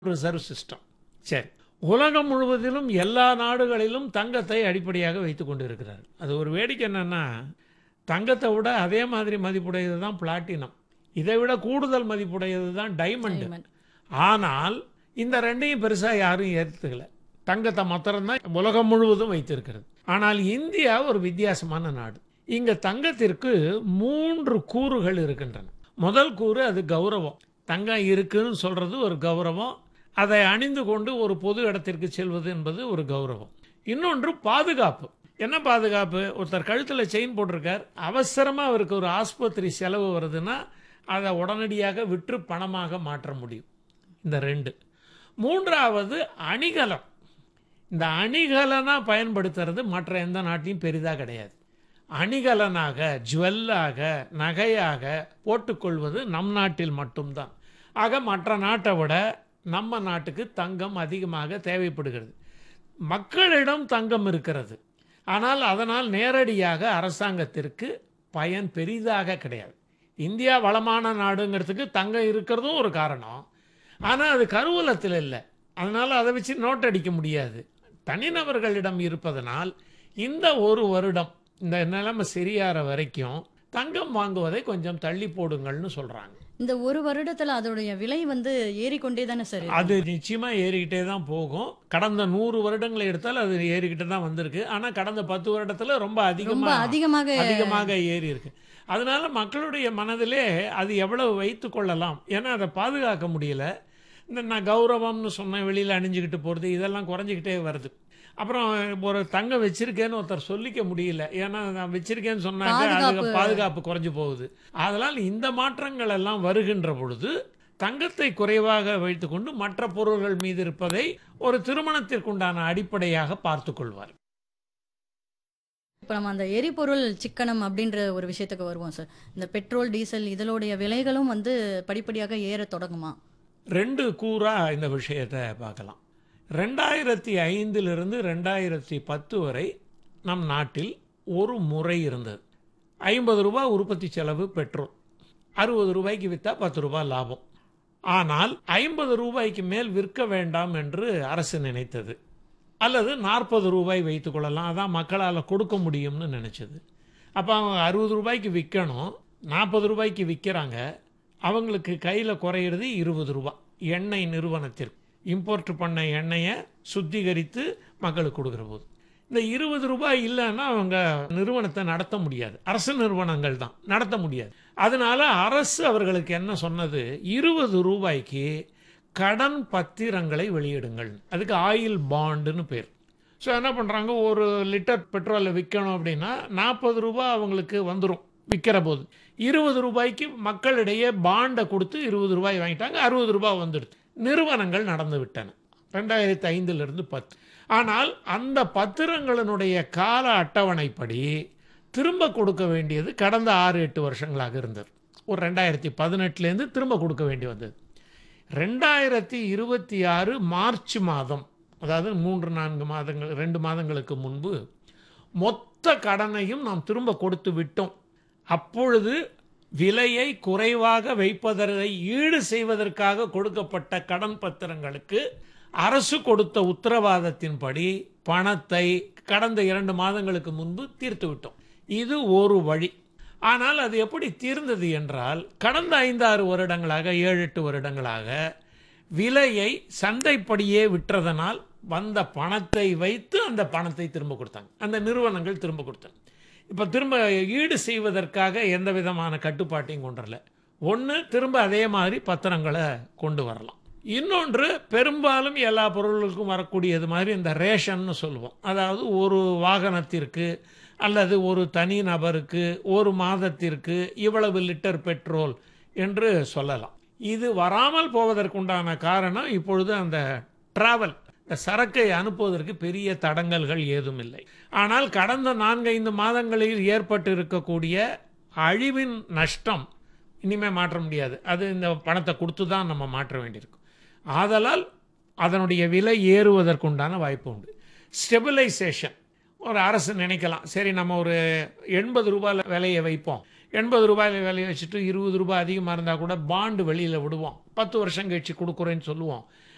Reserve system சரி உலகம் முழுவதிலும் எல்லா நாடுகளிலும் தங்கத்தை அடிப்படையாக வைத்து கொண்டு இருக்கிறார் அது ஒரு வேடிக்கை என்னன்னா தங்கத்தை விட அதே மாதிரி மதிப்புடையது தான் பிளாட்டினம் இதை விட கூடுதல் மதிப்புடையது தான் டைமண்ட் Diamond. ஆனால் இந்த ரெண்டையும் பெருசாக யாரும் ஏற்றுக்கல தங்கத்தை மாத்திரம்தான் உலகம் முழுவதும் வைத்திருக்கிறது ஆனால் இந்தியா ஒரு வித்தியாசமான நாடு இங்க தங்கத்திற்கு மூன்று கூறுகள் இருக்கின்றன முதல் கூறு அது கௌரவம் தங்கம் இருக்குன்னு சொல்றது ஒரு கௌரவம் அதை அணிந்து கொண்டு ஒரு பொது இடத்திற்கு செல்வது என்பது ஒரு கௌரவம் இன்னொன்று பாதுகாப்பு என்ன பாதுகாப்பு ஒருத்தர் கழுத்தில் செயின் போட்டிருக்கார் அவசரமாக அவருக்கு ஒரு ஆஸ்பத்திரி செலவு வருதுன்னா அதை உடனடியாக விற்று பணமாக மாற்ற முடியும் இந்த ரெண்டு மூன்றாவது அணிகலம் இந்த அணிகலனா பயன்படுத்துறது மற்ற எந்த நாட்டிலும் பெரிதாக கிடையாது அணிகலனாக ஜுவல்லாக நகையாக போட்டுக்கொள்வது நம் நாட்டில் மட்டும்தான் ஆக மற்ற நாட்டை விட நம்ம நாட்டுக்கு தங்கம் அதிகமாக தேவைப்படுகிறது மக்களிடம் தங்கம் இருக்கிறது ஆனால் அதனால் நேரடியாக அரசாங்கத்திற்கு பயன் பெரிதாக கிடையாது இந்தியா வளமான நாடுங்கிறதுக்கு தங்கம் இருக்கிறதும் ஒரு காரணம் ஆனால் அது கருவூலத்தில் இல்லை அதனால் அதை வச்சு நோட் அடிக்க முடியாது தனிநபர்களிடம் இருப்பதனால் இந்த ஒரு வருடம் இந்த நிலைமை சரியாகிற வரைக்கும் தங்கம் வாங்குவதை கொஞ்சம் தள்ளி போடுங்கள்னு சொல்கிறாங்க இந்த ஒரு வருடத்துல அதோடைய விலை வந்து ஏறிக்கொண்டே தானே சார் இருக்கு? அது நிச்சயமா ஏறிக்கிட்டே தான் போகும் கடந்த நூறு வருடங்களை எடுத்தால் அது ஏறிக்கிட்டே தான் வந்திருக்கு ஆனால் கடந்த பத்து வருடத்துல ரொம்ப ரொம்ப அதிகமாக அதிகமாக அதிகமாக ஏறி இருக்கு அதனால மக்களுடைய மனதிலே அது எவ்வளவு வைத்து கொள்ளலாம் ஏன்னா அதை பாதுகாக்க முடியல இந்த நான் கௌரவம்னு சொன்னேன் வெளியில் அணிஞ்சுக்கிட்டு போகிறது இதெல்லாம் குறைஞ்சிக்கிட்டே வருது அப்புறம் ஒரு தங்கம் வச்சிருக்கேன்னு ஒருத்தர் சொல்லிக்க முடியல ஏன்னா நான் வச்சிருக்கேன்னு சொன்னாங்க அது பாதுகாப்பு. பாதுகாப்பு குறைஞ்சு போகுது அதனால் இந்த மாற்றங்கள் எல்லாம் வருகின்ற பொழுது தங்கத்தை குறைவாக வைத்துக்கொண்டு மற்ற பொருள்கள் மீது இருப்பதை ஒரு திருமணத்திற்குண்டான அடிப்படையாக பார்த்துக் கொள்வார் இப்போ நம்ம அந்த எரிபொருள் சிக்கனம் அப்படின்ற ஒரு விஷயத்துக்கு வருவோம் சார் இந்த பெட்ரோல் டீசல் இதனுடைய விலைகளும் வந்து படிப்படியாக ஏற தொடங்குமா ரெண்டு கூறா இந்த விஷயத்தை பார்க்கலாம் ரெண்டாயிரத்தி ஐந்திலிருந்து ரெண்டாயிரத்தி பத்து வரை நம் நாட்டில் ஒரு முறை இருந்தது ஐம்பது ரூபாய் உற்பத்தி செலவு பெட்ரோல் அறுபது ரூபாய்க்கு விற்றா பத்து ரூபாய் லாபம் ஆனால் ஐம்பது ரூபாய்க்கு மேல் விற்க வேண்டாம் என்று அரசு நினைத்தது அல்லது நாற்பது ரூபாய் வைத்துக்கொள்ளலாம் அதான் மக்களால் கொடுக்க முடியும்னு நினச்சது அப்போ அவங்க அறுபது ரூபாய்க்கு விற்கணும் நாற்பது ரூபாய்க்கு விற்கிறாங்க அவங்களுக்கு கையில் குறையிறது இருபது ரூபாய் எண்ணெய் நிறுவனத்திற்கு இம்போர்ட் பண்ண எண்ணெயை சுத்திகரித்து மக்களுக்கு கொடுக்குற போது இந்த இருபது ரூபாய் இல்லைன்னா அவங்க நிறுவனத்தை நடத்த முடியாது அரசு நிறுவனங்கள் தான் நடத்த முடியாது அதனால அரசு அவர்களுக்கு என்ன சொன்னது இருபது ரூபாய்க்கு கடன் பத்திரங்களை வெளியிடுங்கள் அதுக்கு ஆயில் பாண்டுன்னு பேர் ஸோ என்ன பண்ணுறாங்க ஒரு லிட்டர் பெட்ரோலை விற்கணும் அப்படின்னா நாற்பது ரூபாய் அவங்களுக்கு வந்துடும் விற்கிற போது இருபது ரூபாய்க்கு மக்களிடையே பாண்டை கொடுத்து இருபது ரூபாய் வாங்கிட்டாங்க அறுபது ரூபாய் வந்துடுது நிறுவனங்கள் நடந்து விட்டன ரெண்டாயிரத்தி ஐந்திலிருந்து பத்து ஆனால் அந்த பத்திரங்களினுடைய கால அட்டவணைப்படி திரும்ப கொடுக்க வேண்டியது கடந்த ஆறு எட்டு வருஷங்களாக இருந்தது ஒரு ரெண்டாயிரத்தி பதினெட்டுலேருந்து திரும்ப கொடுக்க வேண்டி வந்தது ரெண்டாயிரத்தி இருபத்தி ஆறு மார்ச் மாதம் அதாவது மூன்று நான்கு மாதங்கள் ரெண்டு மாதங்களுக்கு முன்பு மொத்த கடனையும் நாம் திரும்ப கொடுத்து விட்டோம் அப்பொழுது விலையை குறைவாக வைப்பதை ஈடு செய்வதற்காக கொடுக்கப்பட்ட கடன் பத்திரங்களுக்கு அரசு கொடுத்த உத்தரவாதத்தின்படி பணத்தை கடந்த இரண்டு மாதங்களுக்கு முன்பு தீர்த்து விட்டோம் இது ஒரு வழி ஆனால் அது எப்படி தீர்ந்தது என்றால் கடந்த ஐந்தாறு வருடங்களாக ஏழு எட்டு வருடங்களாக விலையை சந்தைப்படியே விற்றதனால் வந்த பணத்தை வைத்து அந்த பணத்தை திரும்ப கொடுத்தாங்க அந்த நிறுவனங்கள் திரும்ப கொடுத்தாங்க இப்போ திரும்ப ஈடு செய்வதற்காக எந்த விதமான கட்டுப்பாட்டையும் கொண்டுரல ஒன்று திரும்ப அதே மாதிரி பத்திரங்களை கொண்டு வரலாம் இன்னொன்று பெரும்பாலும் எல்லா பொருள்களுக்கும் வரக்கூடியது மாதிரி இந்த ரேஷன்னு சொல்லுவோம் அதாவது ஒரு வாகனத்திற்கு அல்லது ஒரு தனி நபருக்கு ஒரு மாதத்திற்கு இவ்வளவு லிட்டர் பெட்ரோல் என்று சொல்லலாம் இது வராமல் போவதற்குண்டான காரணம் இப்பொழுது அந்த டிராவல் இந்த சரக்கை அனுப்புவதற்கு பெரிய தடங்கல்கள் ஏதும் இல்லை ஆனால் கடந்த நான்கைந்து மாதங்களில் ஏற்பட்டு இருக்கக்கூடிய அழிவின் நஷ்டம் இனிமே மாற்ற முடியாது அது இந்த பணத்தை கொடுத்து தான் நம்ம மாற்ற வேண்டியிருக்கும் ஆதலால் அதனுடைய விலை ஏறுவதற்குண்டான வாய்ப்பு உண்டு ஸ்டெபிலைசேஷன் ஒரு அரசு நினைக்கலாம் சரி நம்ம ஒரு எண்பது ரூபாயில் விலையை வைப்போம் எண்பது ரூபாயில் விலையை வச்சுட்டு இருபது ரூபாய் அதிகமாக இருந்தால் கூட பாண்டு வெளியில் விடுவோம் பத்து வருஷம் கழிச்சு கொடுக்குறேன்னு சொல்லுவோம்